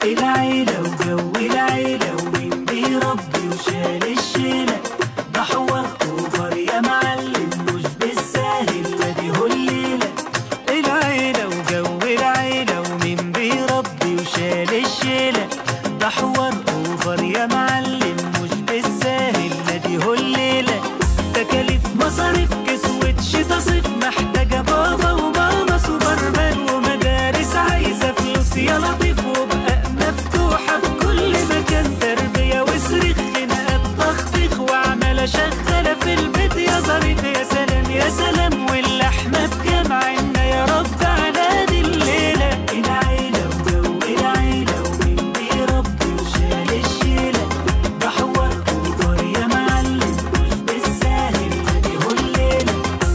العيلة وجو العيلة ومين بيربي وشال الشيلة ده حوار اوفر يا معلم مش بالساهل لا دي هو الليلة العيلة وجو العيلة ومين بيربي وشال الشيلة ده حوار اوفر يا معلم مش بالساهل لا دي هو الليلة تكاليف مصاريف كسوة شتا صيف محتاجة بابا وماما سوبرمان ومدارس عايزة فلوس يا لطيف وبقى مفتوحة في كل مكان تربية وصريخ خناقات تخطيخ وعمالة شغالة في البيت يا ظريف يا سلام يا سلام واللحمة بكام عنا يا رب على دي الليلة العيلة وجو العيلة ومين بيربي وشال الشيلة ده حوار اوفر يا معلم مش بالساهل ادي هو الليلة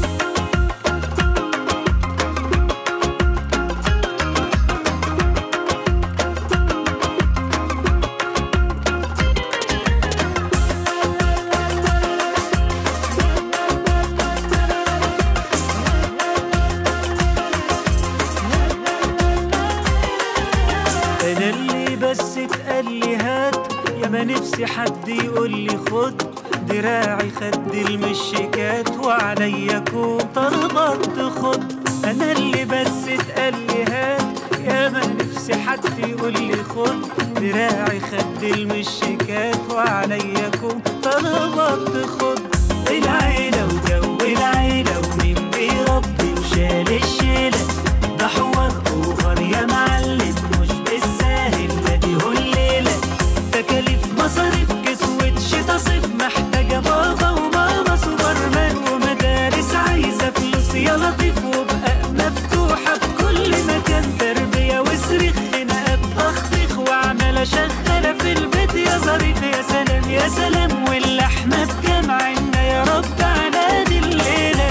انا اللي بس اتقال لي هات يا ما نفسي حد يقول لي خد دراعي خد المشيكات وعليا كون طلبات خد انا اللي بس اتقال لي هات يا ما نفسي حد يقول لي خد دراعي خد المشيكات وعليا كون طلبات خد العيلة وجو العيلة ومين بيربي وشال الشيلة ده حوار اوفر يا معلم مش بالساهل لا دي هو الليلة تكاليف مصاريف كسوة شتا صيف محتاجة بابا وماما سوبرمان ومدارس عايزة فلوس يا لطيف وبقى مفتوحة في كل مكان تربية وصريخ خناقات تخطيخ وعمالة شغالة في البيت يا ظريف يا سلام يا سلام واللحمة بكام عنا يا رب على دي الليلة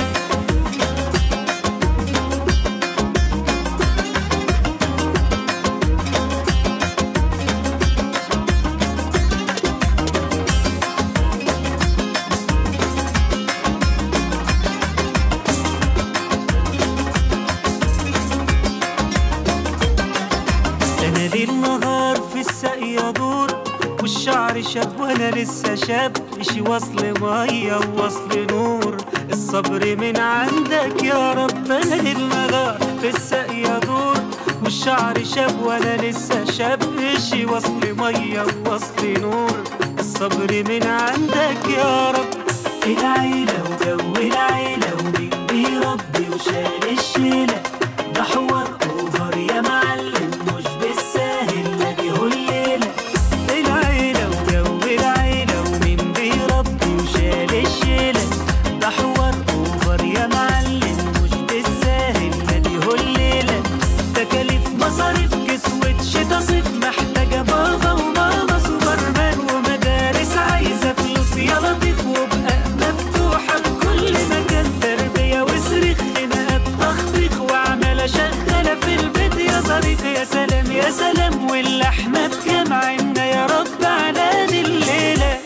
انا ليل نهار في الساقية دور والشعر شاب وانا لسه شاب اشي وصل ميه ووصل نور الصبر من عندك يا رب انا ليل نهار في الساقية دور والشعر شاب وانا لسه شاب اشي وصل ميه ووصل نور الصبر من عندك يا رب العيلة وجو العيلة ومين بيربي وشال الشيلة ده حوار اوفر يا معلم مش بالساهل لا دي هو الليلة العيلة وجو العيلة ومين بيربي وشال الشيلة ده حوار اوفر يا معلم مش بالساهل لا دي هو الليلة تكاليف مصاريف كسوة شتا صيف محتاجة بابا وماما سوبرمان ومدارس عايزة فلوس يا لطيف وبقى مفتوحة في كل مكان تربية وصريخ خناقات تخطيخ وعمالة شغالة في البيت يا ظريف يا سلام يا سلام واللحمة بكام عنا يا رب على دي الليلة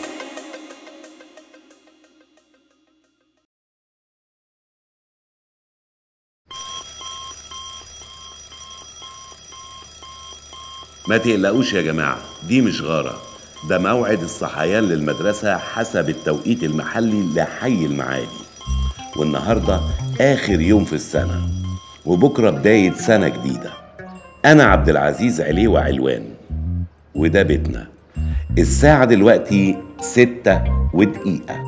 ما تقلقوش يا جماعة دي مش غارة ده موعد الصحيان للمدرسة حسب التوقيت المحلي لحي المعادي والنهاردة آخر يوم في السنة وبكرة بداية سنة جديدة أنا عبد العزيز عليوة علوان وده بيتنا الساعة دلوقتي ستة ودقيقة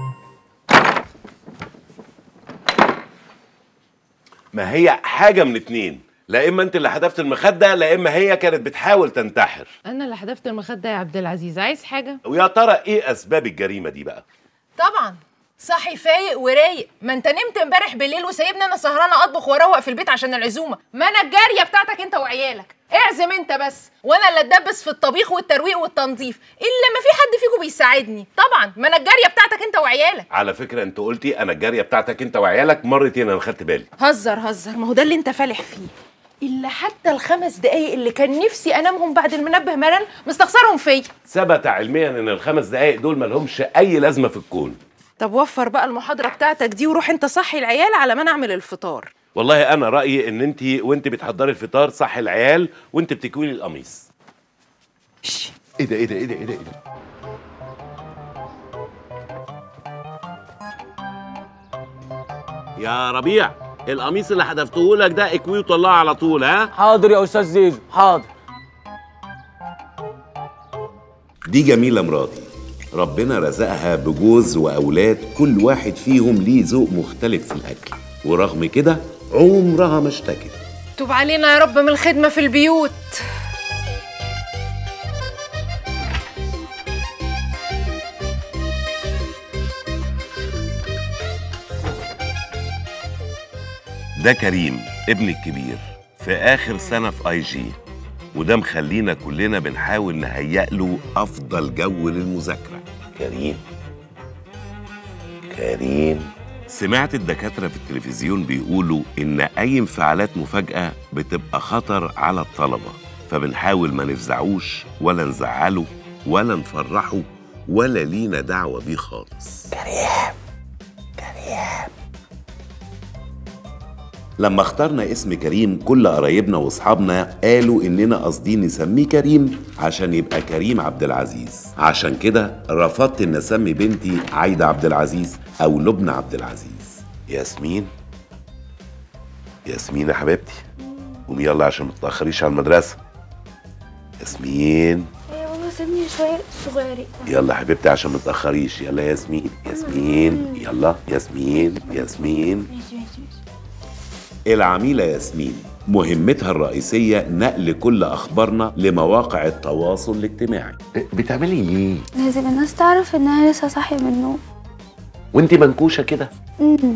ما هي حاجة من اتنين لا إما أنت اللي حذفت المخدة لا إما هي كانت بتحاول تنتحر انا اللي حذفت المخده يا عبد العزيز عايز حاجه ويا ترى إيه أسباب الجريمة دي بقى؟ طبعا صاحي فايق ورايق ما انت نمت امبارح بالليل وسايبني انا سهرانه اطبخ واروق في البيت عشان العزومه ما انا الجاريه بتاعتك انت وعيالك اعزم انت بس وانا اللي اتدبس في الطبيخ والترويق والتنظيف الا ما في حد فيكم بيساعدني طبعا ما انا الجاريه بتاعتك انت وعيالك على فكرة أنت قلتي أنا الجارية بتاعتك أنت وعيالك مرتين أنا خدت بالي هزر هزر ما هو ده اللي انت فالح فيه الا حتى الخمس دقايق اللي كان نفسي انامهم بعد المنبه مرن مستخسرهم فيا ثبت علميا ان الخمس دقايق دول مالهمش اي لازمه في الكون طب وفر بقى المحاضره بتاعتك دي وروح انت صحي العيال على ما نعمل الفطار والله انا رايي ان انت وانت بتحضري الفطار صح العيال وانت بتكوي لي القميص ايه ده ايه ده ايه ده ايه ده, إيه ده؟ يا ربيع القميص اللي حدفته لك ده اكويه وطلعه على طول ها حاضر يا استاذ زيزو حاضر دي جميلة مراتي ربنا رزقها بجوز وأولاد كل واحد فيهم ليه ذوق مختلف في الأكل ورغم كده عمرها ما اشتكت توب علينا يا رب من الخدمة في البيوت ده كريم ابني الكبير في آخر سنة في اي جي وده مخلينا كلنا بنحاول نهيئ له أفضل جو للمذاكرة كريم كريم سمعت الدكاترة في التلفزيون بيقولوا إن أي انفعالات مفاجئة بتبقى خطر على الطلبة فبنحاول ما نفزعوش ولا نزعله ولا نفرحه ولا لينا دعوة بيه خالص لما اخترنا اسم كريم كل قرايبنا واصحابنا قالوا اننا قاصدين نسميه كريم عشان يبقى كريم عبد العزيز عشان كده رفضت ان اسمي بنتي عايده عبد العزيز او لبنى عبد العزيز ياسمين ياسمين يا حبيبتي قومي يلا عشان ما تتاخريش على المدرسه ياسمين يا بابا سيبني شوية صغيرين يلا يا حبيبتي عشان ما تتاخريش يلا يا ياسمين ياسمين يلا ياسمين ياسمين ماشي ماشي ماشي العميلة ياسمين مهمتها الرئيسية نقل كل أخبارنا لمواقع التواصل الاجتماعي بتعملي إيه؟ لازم الناس تعرف ان انا لسه صاحية من النوم وانت منكوشة كده؟ أمم.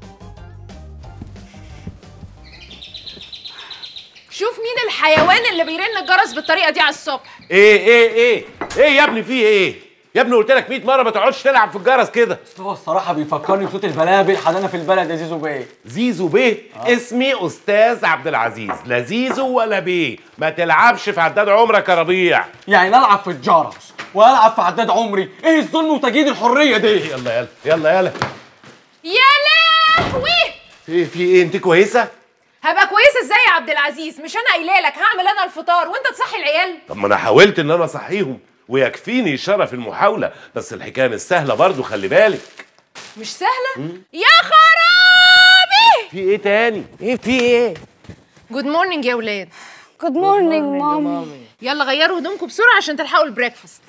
شوف مين الحيوان اللي بيرن الجرس بالطريقة دي على الصبح ايه ايه ايه ايه يا ابني في ايه يا ابني قلت لك 100 مره ما تقعدش تلعب في الجرس كده بس هو الصراحه بيفكرني بصوت البلابل حدانا في البلد يا زيزو بيه زيزو بيه اسمي استاذ عبد العزيز لا زيزو ولا بيه ما تلعبش في عداد عمرك يا ربيع يعني نلعب في الجرس والعب في عداد عمري ايه الظلم وتجديد الحريه دي يلا يلا يلا يلا يا لهوي ايه في ايه انت كويسه هبقى كويسة ازاي يا عبد العزيز مش انا قايله لك هعمل انا الفطار وانت تصحي العيال طب ما انا حاولت ان انا اصحيهم ويكفيني شرف المحاوله بس الحكايه مش سهله برضو خلي بالك مش سهلة يا خرابي في ايه تاني ايه في ايه جود مورنينج يا ولاد جود مورنينج مامي يلا غيروا هدومكم بسرعة عشان تلحقوا البريكفاست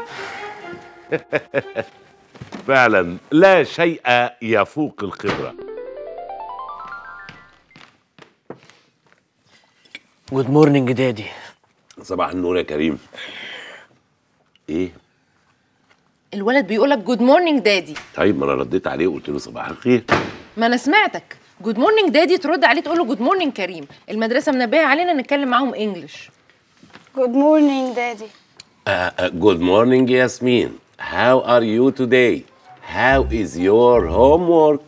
فعلا لا شيء يفوق الخبره جود مورنينج دادي صباح النور يا كريم ايه الولد بيقولك جود مورنينج دادي طيب ما انا رديت عليه وقلت له صباح الخير ما انا سمعتك جود مورنينج دادي ترد عليه تقول له جود مورنينج كريم المدرسة منبهة علينا نتكلم معاهم انجلش جود مورنينج دادي جود مورنينج ياسمين How are you today? How is your homework?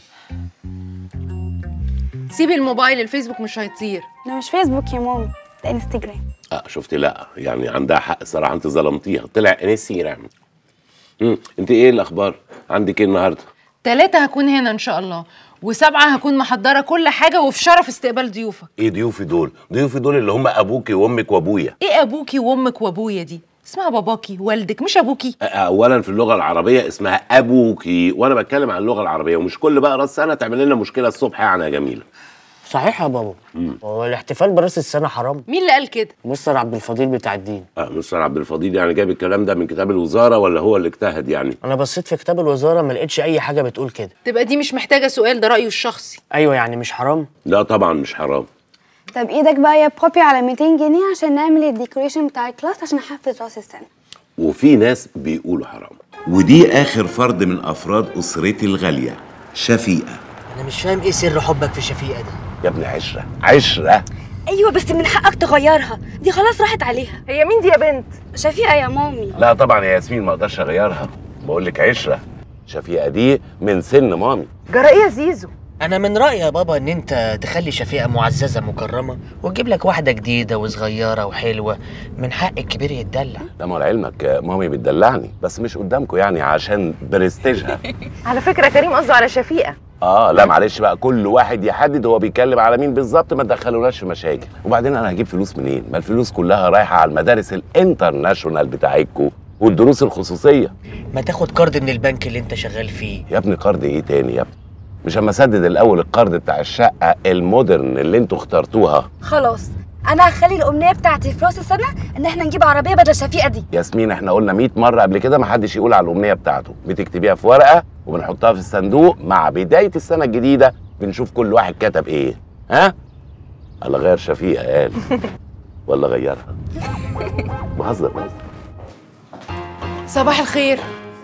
سيبي الموبايل الفيسبوك مش هيطير ده مش فيسبوك يا مامي ده انستجرام اه شفتي لا يعني عندها حق صراحه انت ظلمتيها طلع انستجرام امم انت ايه الاخبار عندك ايه النهارده تلاتة هكون هنا ان شاء الله وسبعة هكون محضرة كل حاجة وفي شرف استقبال ضيوفك ايه ضيوفي دول ضيوفي دول اللي هم ابوكي وامك وابويا ايه ابوكي وامك وابويا دي اسمها باباكي والدك مش ابوكي آه، اولا في اللغه العربيه اسمها ابوكي وانا بتكلم عن اللغه العربيه ومش كل بقى راس سنه تعمل لنا مشكله الصبح يعني يا جميله صحيح يا بابا هو الاحتفال براس السنه حرام مين اللي قال كده مستر عبد الفضيل بتاع الدين اه مستر عبد الفضيل يعني جايب الكلام ده من كتاب الوزاره ولا هو اللي اجتهد يعني انا بصيت في كتاب الوزاره ما لقيتش اي حاجه بتقول كده تبقى دي مش محتاجة سؤال ده رأيه الشخصي ايوه يعني مش حرام لا طبعا مش حرام طب ايدك بقى يا بابي على 200 جنيه عشان نعمل الديكوريشن بتاع الكلاس عشان احفز راس السنة وفي ناس بيقولوا حرام ودي اخر فرد من افراد اسرتي الغاليه شفيقه انا مش فاهم ايه سر حبك في شفيقه ده يا ابني عشره عشره ايوه بس من حقك تغيرها دي خلاص راحت عليها هي مين دي يا بنت شفيقة يا مامي لا طبعا يا ياسمين ما اقدرش اغيرها بقول لك عشره شفيقه دي من سن مامي جرى ايه يا زيزو انا من رايي يا بابا ان انت تخلي شفيقه معززه مكرمه وتجيب لك واحده جديده وصغيره وحلوه من حق الكبير يتدلع ده ما لعلمك مامي بتدلعني بس مش قدامكم يعني عشان برستيجها على فكرة كريم قصده على شفيقة اه لا معلش بقى كل واحد يحدد هو بيتكلم على مين بالظبط ما تدخلوناش في مشاكل وبعدين انا هجيب فلوس منين ما الفلوس كلها رايحه على المدارس الانترناشونال بتاعتكم والدروس الخصوصيه ما تاخد كارد من البنك اللي انت شغال فيه يا ابني قرض ايه تاني يا ابني مش اما اسدد الاول القرض بتاع الشقه المودرن اللي انتوا اخترتوها خلاص انا هخلي الامنيه بتاعتي في راس السنه ان احنا نجيب عربيه بدل شفيقه دي ياسمين احنا قلنا 100 مره قبل كده ما حدش يقول على الامنيه بتاعته بتكتبيها في ورقه وبنحطها في الصندوق مع بدايه السنه الجديده بنشوف كل واحد كتب ايه ها الله غير شفيقه قال ولا غيرها بهزر بهزر صباح الخير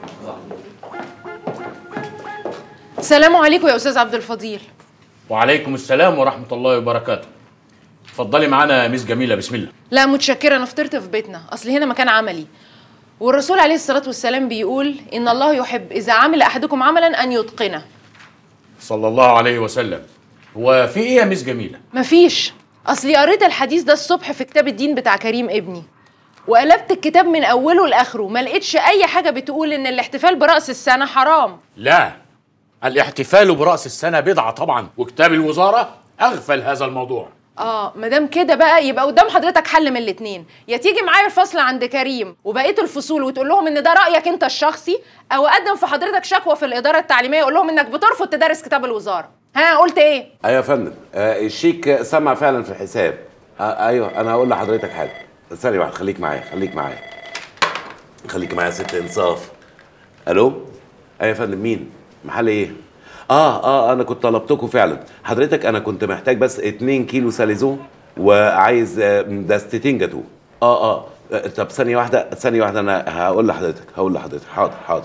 السلام عليكم يا استاذ عبد الفضيل وعليكم السلام ورحمة الله وبركاته اتفضلي معانا يا ميس جميلة بسم الله لا متشكره انا فطرت في بيتنا اصل هنا مكان عملي والرسول عليه الصلاه والسلام بيقول ان الله يحب اذا عمل احدكم عملا ان يتقنه صلى الله عليه وسلم هو في ايه يا ميس جميلة مفيش اصلي قريت الحديث ده الصبح في كتاب الدين بتاع كريم ابني وقلبت الكتاب من اوله لاخره ما لقيتش اي حاجه بتقول ان الاحتفال براس السنه حرام لا الاحتفال برأس السنة بدعة طبعا وكتاب الوزارة أغفل هذا الموضوع اه مادام كده بقى يبقى قدام حضرتك حل من الاتنين يا تيجي معايا الفصل عند كريم وبقيه الفصول وتقول لهم ان ده رايك انت الشخصي او اقدم في حضرتك شكوى في الاداره التعليميه اقول لهم انك بترفض تدرس كتاب الوزاره ها قلت ايه ايوه يا فندم آه الشيك سمع فعلا في الحساب آه ايوه انا هقول لحضرتك حاجه ثانيه واحده خليك معايا خليك معايا خليك معايا يا ست انصاف الو ايوه يا فندم مين محل ايه اه اه انا كنت طلبتكم فعلا حضرتك انا كنت محتاج بس 2 كيلو ساليزون وعايز آه، دستتين جاتوه اه اه آه، طب ثانيه واحده ثانيه واحده انا هقول لحضرتك هقول لحضرتك حاضر حاضر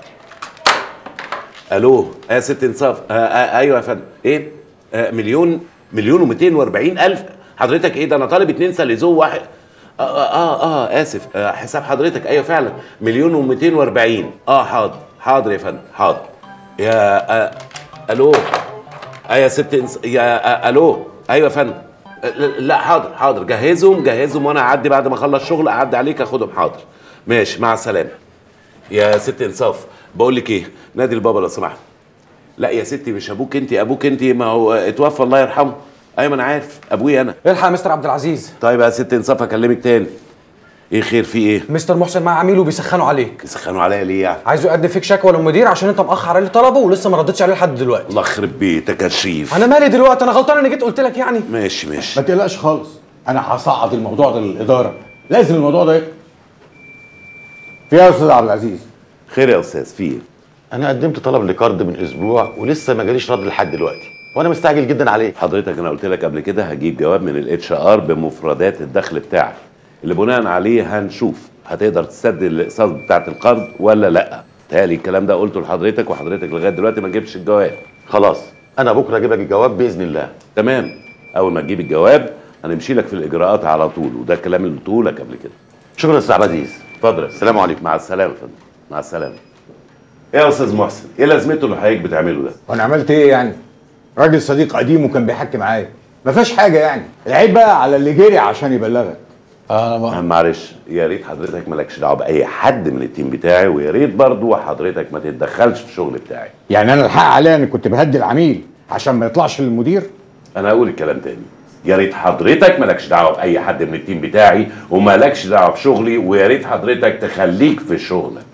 الو يا ست انصاف آه آه ايوه يا فندم ايه آه مليون مليون و240 الف حضرتك ايه ده انا طالب اتنين ساليزو واحد آه, اه اه اه اسف آه حساب حضرتك ايوه فعلا مليون و240 اه حاضر حاضر يا فندم حاضر يا آه الو ايوه يا ست انس... يا آه الو ايوه يا فندم آه، لا حاضر حاضر جهزهم جهزهم وانا اعدي بعد ما اخلص شغل اعدي عليك اخدهم حاضر ماشي مع السلامه يا ست انصاف بقول لك ايه نادي البابا لو سمحت لا يا ستي مش ابوك انت ابوك انت ما هو اتوفى الله يرحمه ايوه ما انا عارف ابويا انا الحق يا مستر عبد العزيز طيب يا ست انصاف اكلمك تاني ايه خير في ايه مستر محسن مع عميله بيسخنوا عليك يسخنوا عليا ليه يعني عايزه يقدم فيك شكوى للمدير عشان انت مأخر عليه طلبه ولسه ما ردتش عليه لحد دلوقتي الله يخرب بيتك يا شريف انا مالي دلوقتي انا غلطان اني جيت قلت لك يعني ماشي ماشي ما تقلقش خالص انا هصعد الموضوع ده للاداره لازم الموضوع ده يخلص. في إيه يا استاذ عبد العزيز خير يا استاذ في ايه انا قدمت طلب لكارد من اسبوع ولسه ما جاليش رد لحد دلوقتي وانا مستعجل جدا عليه حضرتك انا قلت لك قبل كده هجيب جواب من الاتش ار بمفردات الدخل بتاعك اللي بناء عليه هنشوف هتقدر تسدد الاقساط بتاعت القرض ولا لا تهيألي الكلام ده قلته لحضرتك وحضرتك لغايه دلوقتي ما جبتش الجواب خلاص انا بكره اجيب لك الجواب باذن الله تمام اول ما تجيب الجواب هنمشي لك في الاجراءات على طول وده الكلام اللي قلته لك قبل كده شكرا يا استاذ عبد العزيز اتفضل السلام عليكم مع السلامه يا فندم مع السلامه ايه يا استاذ محسن ايه لازمته اللي حضرتك بتعمله ده وانا عملت ايه يعني راجل صديق قديم وكان بيحكي معايا ما فيهاش حاجه يعني العيب بقى على اللي جري عشان يبلغك آه معلش يا ريت حضرتك مالكش دعوه باي حد من التيم بتاعي ويا ريت برضه حضرتك ما تتدخلش في الشغل بتاعي يعني انا الحق عليا اني كنت بهدي العميل عشان ما يطلعش للمدير انا هقول الكلام تاني يا ريت حضرتك مالكش دعوه باي حد من التيم بتاعي ومالكش دعوه بشغلي ويا ريت حضرتك تخليك في شغلك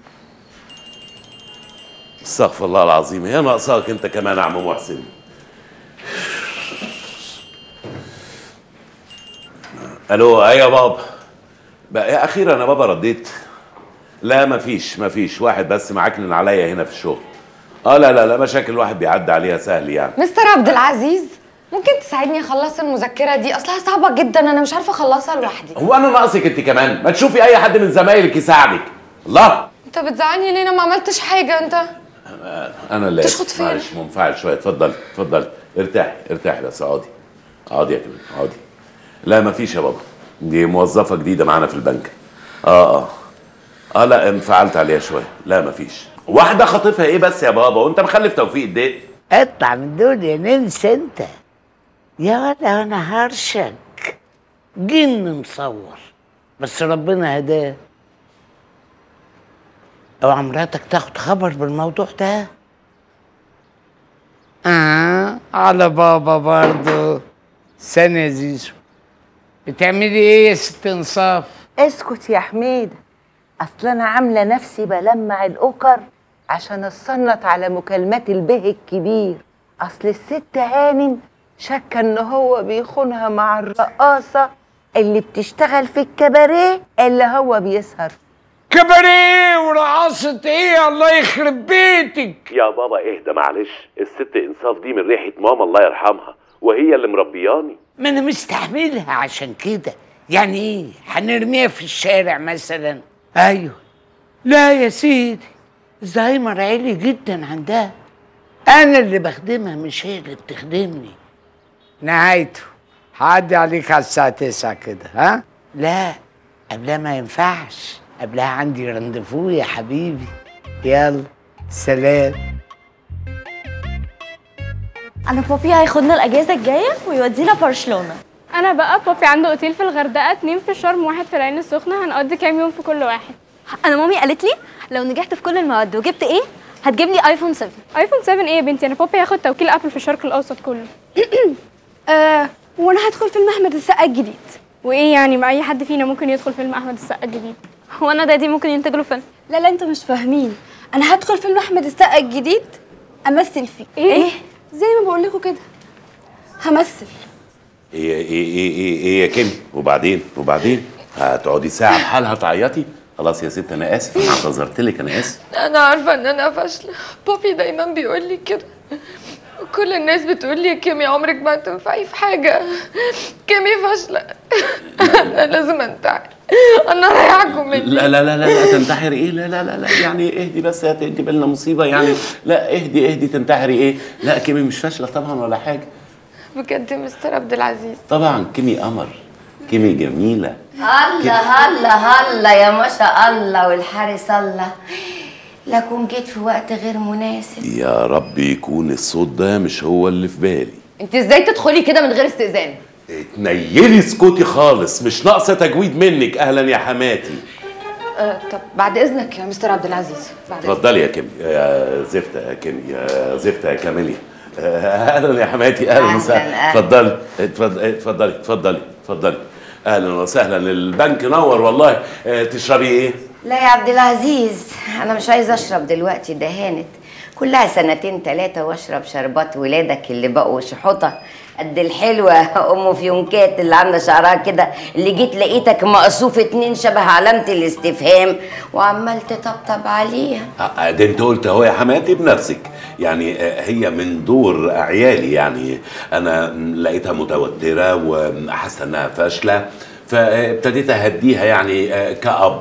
استغفر الله العظيم هي ناقصاك انت كمان يا عم محسن الو ايوه يا بابا بقى اخيرا يا بابا رديت لا مفيش مفيش واحد بس معكنن عليا هنا في الشغل اه لا لا لا مشاكل واحد بيعدي عليها سهل يعني مستر عبد العزيز ممكن تساعدني اخلص المذكره دي اصلها صعبه جدا انا مش عارفه اخلصها لوحدي هو انا ناقصك انت كمان ما تشوفي اي حد من زمايلك يساعدك الله انت بتزعلني ليه انا ما عملتش حاجه انت انا اللي تشخط آسف. فين؟ معلش منفعل شويه اتفضل اتفضل ارتاحي ارتاحي بس اقعدي اقعدي يا كمان اقعدي لا ما فيش يا بابا دي موظفه جديده معانا في البنك اه اه اه لا انفعلت عليها شويه لا ما فيش واحده خاطفها ايه بس يا بابا وانت مخلف توفيق الدين اطلع من دول يا نمس انت يا ولا انا هرشك جن مصور بس ربنا هداه اوعى مراتك تاخد خبر بالموضوع ده اه على بابا برضو ثانية يا زيزو بتعملي ايه يا ست انصاف اسكت يا حميدة اصل انا عاملة نفسي بلمع الاوكر عشان اتصنت على مكالمات البه الكبير اصل الست هانم شاكة ان هو بيخونها مع الرقاصة اللي بتشتغل في الكباريه اللي هو بيسهر كباريه ورقصة ايه الله يخرب بيتك يا بابا اهدى معلش الست انصاف دي من ريحه ماما الله يرحمها وهي اللي مربياني ما انا مستحملها عشان كده يعني ايه هنرميها في الشارع مثلا ايوه لا يا سيدي الزهايمر عالي جدا عندها انا اللي بخدمها مش هي اللي بتخدمني نهايته هعدي عليك على الساعة 9 كده ها لا قبلها ما ينفعش قبلها عندي رندفو يا حبيبي يلا سلام انا بابي هياخدنا الاجازه الجايه ويودينا برشلونه انا بقى بابي عنده اوتيل في الغردقه اتنين في شرم واحد في العين السخنه هنقضي كام يوم في كل واحد انا مامي قالت لي لو نجحت في كل المواد وجبت ايه هتجيب لي ايفون 7 ايفون 7 ايه يا بنتي انا بابي هياخد توكيل ابل في الشرق الاوسط كله آه وانا هدخل فيلم احمد السقا الجديد وايه يعني ما اي حد فينا ممكن يدخل فيلم احمد السقا الجديد هو انا دادي ممكن ينتج له فيلم لا لا انتوا مش فاهمين انا هدخل فيلم احمد السقا الجديد امثل فيه ايه, إيه؟ زي ما بقول لكم كده همثل ايه ايه ايه ايه, إيه يا كيمي وبعدين وبعدين هتقعدي ساعه بحالها تعيطي خلاص يا ست انا اسف انا اعتذرت لك انا اسف انا عارفه ان انا فاشله بابي دايما بيقول لي كده كل الناس بتقول لي يا كيمي عمرك ما هتنفعي في حاجه كيمي فاشله انا لازم انتحر انا رايحكم مني لا لا لا لا, لا تنتحري ايه لا لا لا لا يعني اهدي بس هتدي بالنا مصيبه يعني لا اهدي اهدي تنتحري ايه لا كيمي مش فاشله طبعا ولا حاجه بجد يا مستر عبد العزيز طبعا كيمي قمر كيمي جميله هلا هلا هلا يا ما شاء الله والحارس الله لكن جيت في وقت غير مناسب يا رب يكون الصوت ده مش هو اللي في بالي انت ازاي تدخلي كده من غير استئذان اتنيلي اسكتي خالص مش ناقصه تجويد منك اهلا يا حماتي آه طب بعد اذنك يا مستر عبد العزيز بعد إذنك. اتفضلي يا كيمي يا زفته يا كيمي يا زفته يا كاميليا آه، اهلا يا حماتي اهلا أهلاً، وسهلا أهلاً. اتفضلي اتفضلي اتفضلي اتفضلي اتفضلي اهلا وسهلا البنك نور والله آه، تشربي ايه؟ لا يا عبد العزيز انا مش عايزه اشرب دلوقتي ده هانت كلها سنتين ثلاثة واشرب شربات ولادك اللي بقوا شحوطة قد الحلوة أم فيونكات اللي عاملة شعرها كده اللي جيت لقيتك مقصوف اتنين شبه علامة الاستفهام وعمال تطبطب عليها آه، ده انت قلت اهو يا حماتي بنفسك يعني آه، هي من دور عيالي يعني انا لقيتها متوتره وحاسه انها فاشله فابتديت اهديها يعني آه، كأب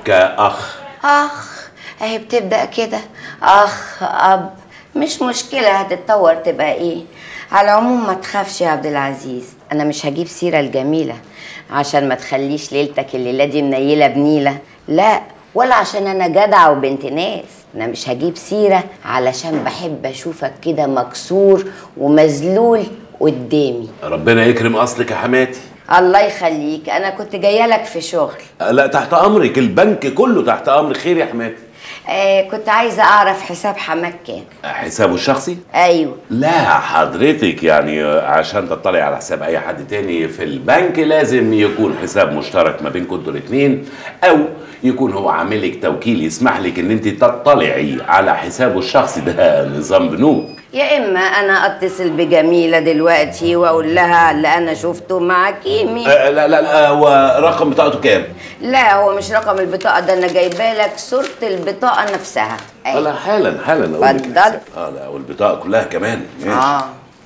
كأخ اخ اهي بتبدا كده اخ اب مش مشكله هتتطور تبقى ايه على العموم ما تخافش يا عبد العزيز انا مش هجيب سيره الجميله عشان ما تخليش ليلتك الليله دي منيله بنيله لا ولا عشان انا جدعه وبنت ناس انا مش هجيب سيره علشان بحب اشوفك كده مكسور ومذلول قدامي ربنا يكرم اصلك يا حماتي الله يخليك انا كنت جايه لك في شغل آه، لا تحت امرك البنك كله تحت امرك خير يا حماتي آه كنت عايزه اعرف حساب حماك كام آه، حسابه الشخصي ايوه لا حضرتك يعني عشان تطلعي على حساب اي حد تاني في البنك لازم يكون حساب مشترك ما بينكم انتوا الاثنين او يكون هو عامل لك توكيل يسمح لك ان انت تطلعي على حسابه الشخصي ده نظام بنوك يا اما انا اتصل بجميله دلوقتي واقول لها اللي انا شفته مع كيمي آه لا لا لا هو رقم بطاقته كام؟ لا هو مش رقم البطاقه ده انا جايبه لك صوره البطاقه نفسها آه لا حالا حالا اقول لك اتفضل. الحساب. اه لا والبطاقه كلها كمان ماشي. اه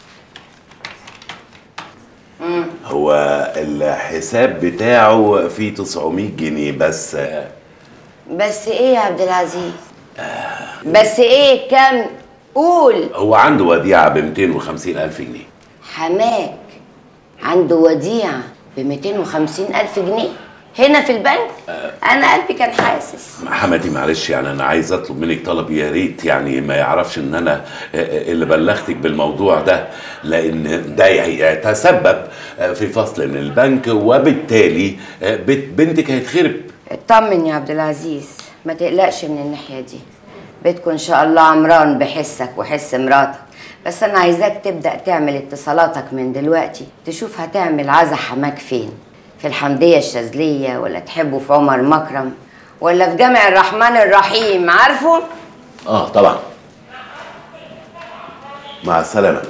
هو الحساب بتاعه فيه 900 جنيه بس آه، بس ايه يا عبد العزيز بس ايه كم قول هو عنده وديعه ب 250 الف جنيه حماك عنده وديعه ب 250 الف جنيه هنا في البنك انا قلبي كان حاسس حماتي معلش يعني انا عايز اطلب منك طلب يا ريت يعني ما يعرفش ان انا آه، آه، اللي بلغتك بالموضوع ده لان ده يتسبب آه، في فصل من البنك وبالتالي آه، بيت بنتك هيتخرب اطمن يا عبد العزيز ما تقلقش من الناحيه دي بيتكم ان شاء الله عمران بحسك وحس مراتك بس انا عايزاك تبدا تعمل اتصالاتك من دلوقتي تشوف هتعمل عزا حماك فين في الحمديه الشاذليه ولا تحبه في عمر مكرم ولا في جامع الرحمن الرحيم عارفه اه طبعا مع السلامه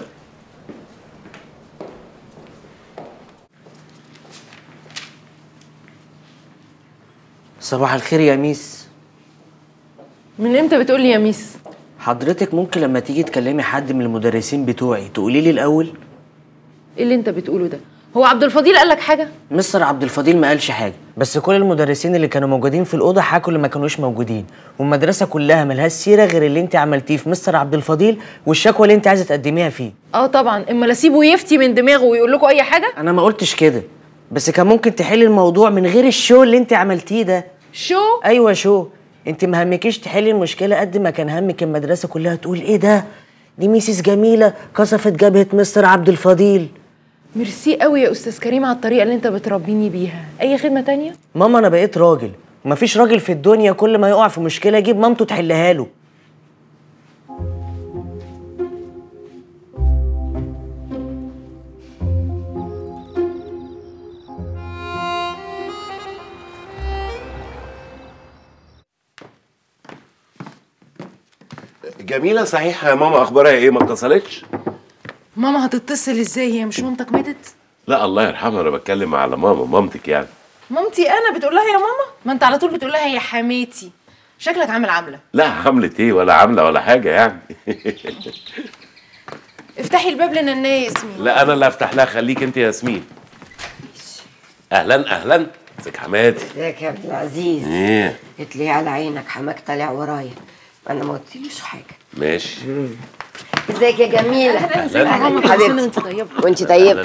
صباح الخير يا ميس من امتى بتقول لي يا ميس حضرتك ممكن لما تيجي تكلمي حد من المدرسين بتوعي تقولي لي الاول ايه اللي انت بتقوله ده هو عبد الفضيل قال لك حاجه مستر عبد الفضيل ما قالش حاجه بس كل المدرسين اللي كانوا موجودين في الاوضه حكوا اللي ما كانوش موجودين والمدرسه كلها ملهاش سيره غير اللي انت عملتيه في مستر عبد الفضيل والشكوى اللي انت عايزه تقدميها فيه اه طبعا اما لا اسيبه يفتي من دماغه ويقول لكم اي حاجه انا ما قلتش كده بس كان ممكن تحلي الموضوع من غير الشو اللي انت عملتيه ده شو ايوه شو انت ما همكيش تحلي المشكله قد ما كان همك المدرسه كلها تقول ايه ده دي ميسيس جميله قصفت جبهه مستر عبد الفضيل ميرسي قوي يا استاذ كريم على الطريقه اللي انت بتربيني بيها اي خدمه تانية ماما انا بقيت راجل ومفيش راجل في الدنيا كل ما يقع في مشكله يجيب مامته تحلها له جميله صحيح يا ماما اخبارها ايه ما اتصلتش ماما هتتصل ازاي هي مش مامتك ماتت لا الله يرحمها انا بتكلم على ماما مامتك يعني مامتي انا بتقول لها يا ماما ما انت على طول بتقول لها يا حماتي شكلك عامل عامله لا عملت ايه ولا عامله ولا حاجه يعني افتحي الباب لنا يا ياسمين لا انا اللي افتح لها خليك انت يا ياسمين اهلا اهلا ازيك حماتي ازيك يا عبد العزيز ايه قلت لي على عينك حماك طالع ورايا انا ما قلتلوش حاجه ماشي ازيك يا جميله أهلاً. ازيك يا ماما؟ حبيبتي وانت طيبه وانت طيبه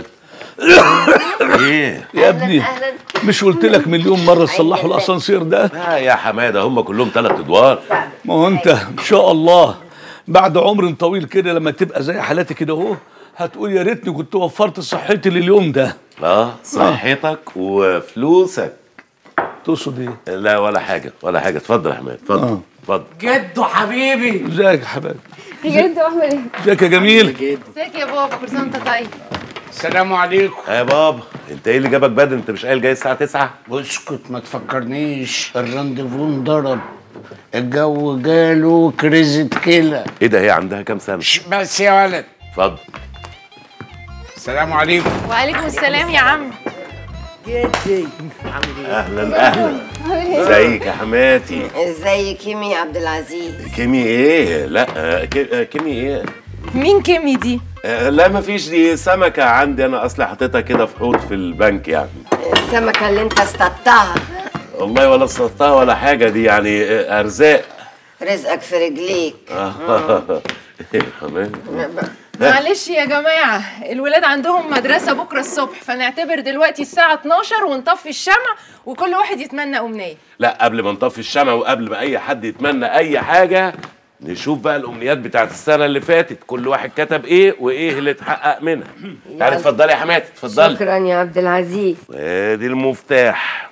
ايه يا ابني مش قلت لك مليون مرة تصلحوا الأسانسير ده؟ لا يا حماده هم كلهم ثلاث ادوار ما هو أنت إن شاء الله بعد عمر طويل كده لما تبقى زي حالاتي كده أهو هتقول يا ريتني كنت وفرت صحتي لليوم ده اه صحتك وفلوسك تقصد ايه؟ لا ولا حاجه ولا حاجه اتفضل يا حماد اتفضل اتفضل جدو حبيبي ازيك يا حبايبي بجد اعمل ايه ازيك يا جميل ازيك يا بابا كل سنه وانت طيب السلام عليكم يا بابا انت ايه اللي جابك بدري انت مش قايل جاي الساعه 9 اسكت ما تفكرنيش الرانديفو انضرب الجو جاله كريزة كلى ايه ده هي عندها كام سنه بس يا ولد اتفضل السلام عليكم وعليكم السلام يا عم جدي اهلا اهلا ازيك يا حماتي ازيك كيمي يا عبد العزيز كيمي ايه لا آه، كي- آه، كيمي ايه مين كيمي دي آه، لا مفيش دي سمكه عندي انا اصلي حاططها كده في حوض في البنك يعني السمكه اللي انت اصطادتها والله ولا اصطادتها ولا حاجه دي يعني آه، ارزاق رزقك في رجليك آه. حماتي معلش يا جماعة الولاد عندهم مدرسة بكرة الصبح فنعتبر دلوقتي الساعة 12 ونطفي الشمع وكل واحد يتمنى أمنية لا قبل ما نطفي الشمع وقبل ما اي حد يتمنى اي حاجه نشوف بقى الامنيات بتاعت السنه اللي فاتت كل واحد كتب ايه وايه اللي اتحقق منها تعالي اتفضلي يا حماتي اتفضلي شكرا يا عبد العزيز ادي المفتاح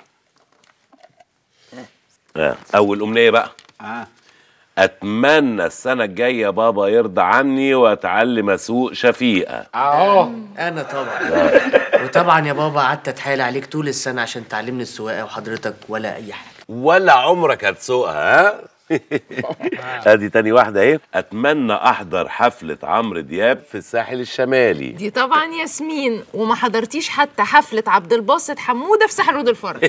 آه. اول امنيه بقى آه. اتمنى السنه الجايه بابا يرضى عني واتعلم اسوق شفيقه اهو انا طبعا وطبعا يا بابا قعدت اتحايل عليك طول السنه عشان تعلمني السواقه وحضرتك ولا اي حاجه ولا عمرك هتسوقها ها ادي تاني واحده اهي اتمنى احضر حفله عمرو دياب في الساحل الشمالي دي طبعا ياسمين وما حضرتيش حتى حفلة عبد الباسط حمودة في ساحل رود الفرج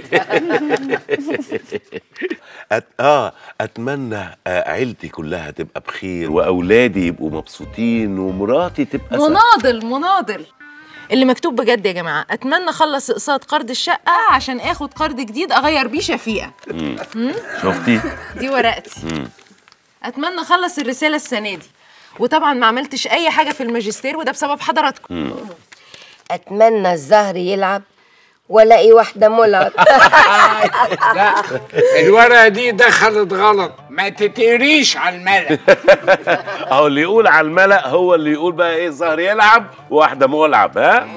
أت... اه اتمنى آه عيلتي كلها تبقى بخير واولادي يبقوا مبسوطين ومراتي تبقى سعيدة. مناضل مناضل اللي مكتوب بجد يا جماعة أتمنى أخلص إقساط قرض الشقة عشان آخد قرض جديد أغير بيه شفيقة مم. مم؟ شفتي دي ورقتي مم. أتمنى أخلص الرسالة السنة دي وطبعا ما عملتش أي حاجة في الماجستير وده بسبب حضراتكم مم. اتمنى الزهر يلعب والاقي واحده ملعب لا الورقه دي دخلت غلط ما تتقريش على الملأ اهو اللي يقول على الملأ هو اللي يقول بقى ايه الظهر يلعب واحده ملعب ها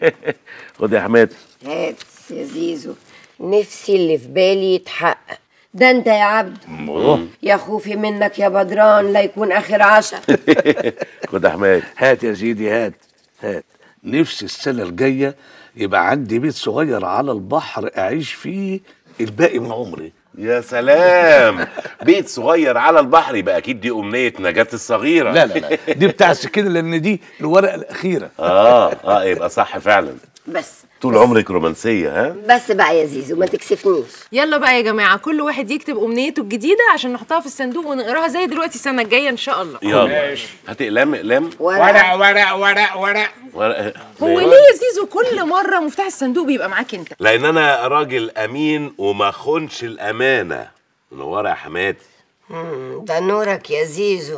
خد يا حماتي هات يا زيزو نفسي اللي في بالي يتحقق ده انت يا عبد يا خوفي منك يا بدران لا يكون اخر عشاء خد يا حماد هات يا سيدي هات هات نفسي السنة الجاية يبقى عندي بيت صغير على البحر أعيش فيه الباقي من عمري يا سلام بيت صغير على البحر يبقى اكيد دي امنيه نجاة الصغيره لا لا لا دي بتاع السكينة لأن دي الورقة الأخيرة اه اه يبقى صح فعلا بس طول عمرك رومانسيه ها بس بقى يا زيزو ما تكسفنيش يلا بقى يا جماعه كل واحد يكتب امنيته الجديده عشان نحطها في الصندوق ونقراها زي دلوقتي السنه الجايه ان شاء الله يلا هات اقلام اقلام ورق ورق ورق ورق ورق هو ليه يا زيزو كل مره مفتاح الصندوق بيبقى معاك انت لان انا راجل امين وما خونش الامانه منوره يا حماتي مم، ده نورك يا زيزو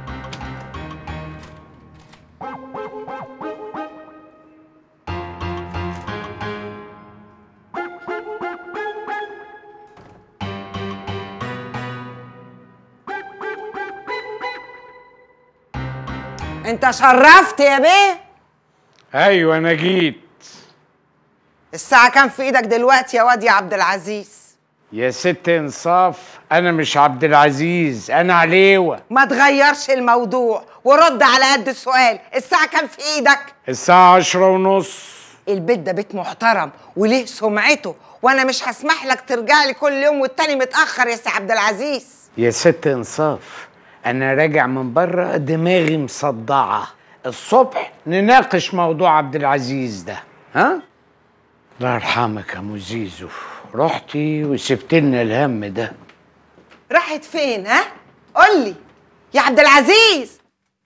انت شرفت يا بيه ايوه انا جيت الساعة كام في ايدك دلوقتي يا واد يا عبد العزيز يا ست انصاف انا مش عبد العزيز انا عليوه ما تغيرش الموضوع ورد على قد السؤال الساعة كام في ايدك الساعة عشرة ونص البيت ده بيت محترم وليه سمعته وانا مش هسمح لك ترجع لي كل يوم والتاني متأخر يا سي عبد العزيز يا ست انصاف انا راجع من بره دماغي مصدعة الصبح نناقش موضوع عبد العزيز ده ها الله يرحمك يا مزيزو رحتي وسبت لنا الهم ده راحت فين ها قول لي يا عبد العزيز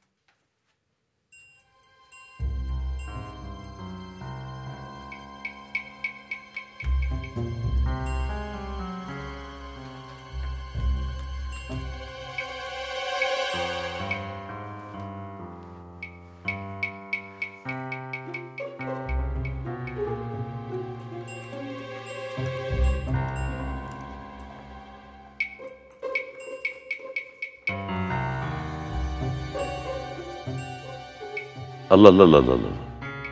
الله الله الله الله, الله.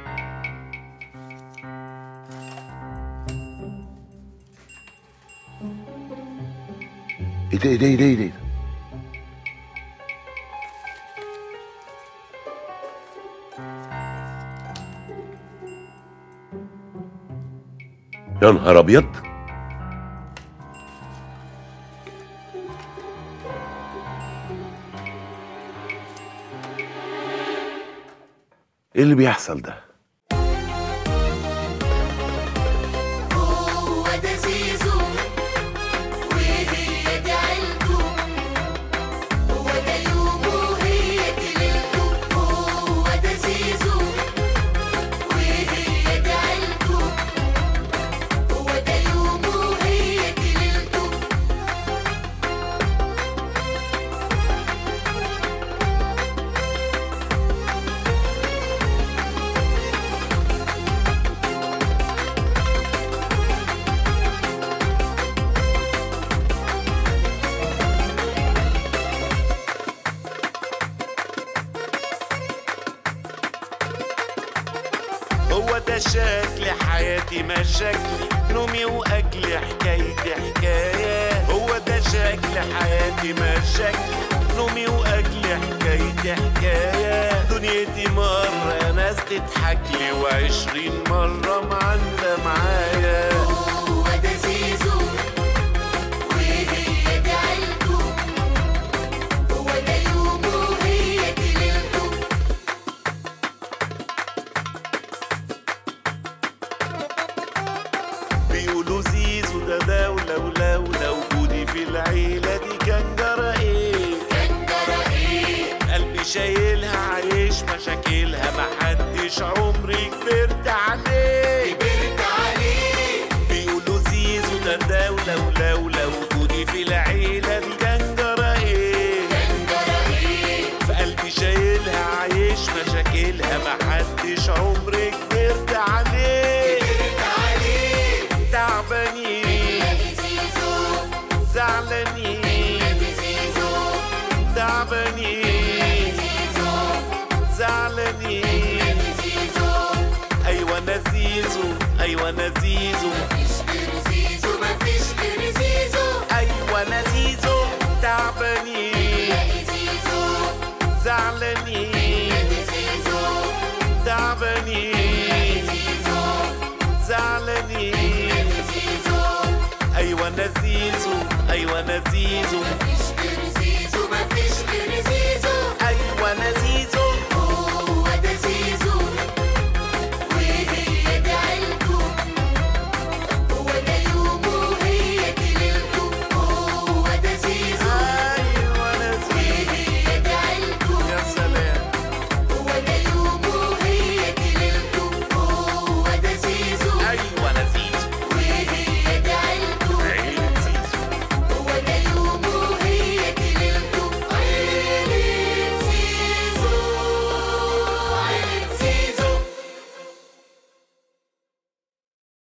ايه ده ايه ده ايه ده ايه ده يا نهار ابيض ايه اللي بيحصل ده هو ده زيزو وهي دي عيلته هو ده يومه وهي دي ليلته هو ده زيزو وهي دي عيلته هو ده يومه وهي دي ليلته هو ده شكل حياتي مشاكلي نومي واكلي حكايتي حكايه هو ده شكل حياتي مشاكلي نومي واكلي حكايتي حكايه دنيتي مره ناس تضحك لي وعشرين مره معندة معايا هو ده زيزو وهي دي عيلته هو ده يومه وهي دي ليلته بيقولوا زيزو ده دولة ولا ولا وجودي في العيلة دي كان جرى ايه كان جرى ايه قلبي شايلها عايش مشاكلها محدش عمري كبرت عليه كبرت عليه بيقولوا زيزو ده دولة ولا ولا وجودي في العيلة دي كان جرى ايه كان جرى ايه في قلبي شايلها عايش مشاكلها محدش عمري كبرت عليه كبرت عليه تعبانين زيزو زعلانين زيزو تعبانين زيزو زعلانين زيزو ايوه انا زيزو ايوه انا زيزو مفيش غير زيزو مفيش غير زيزو ايوه زيزو ايوه انا زيزو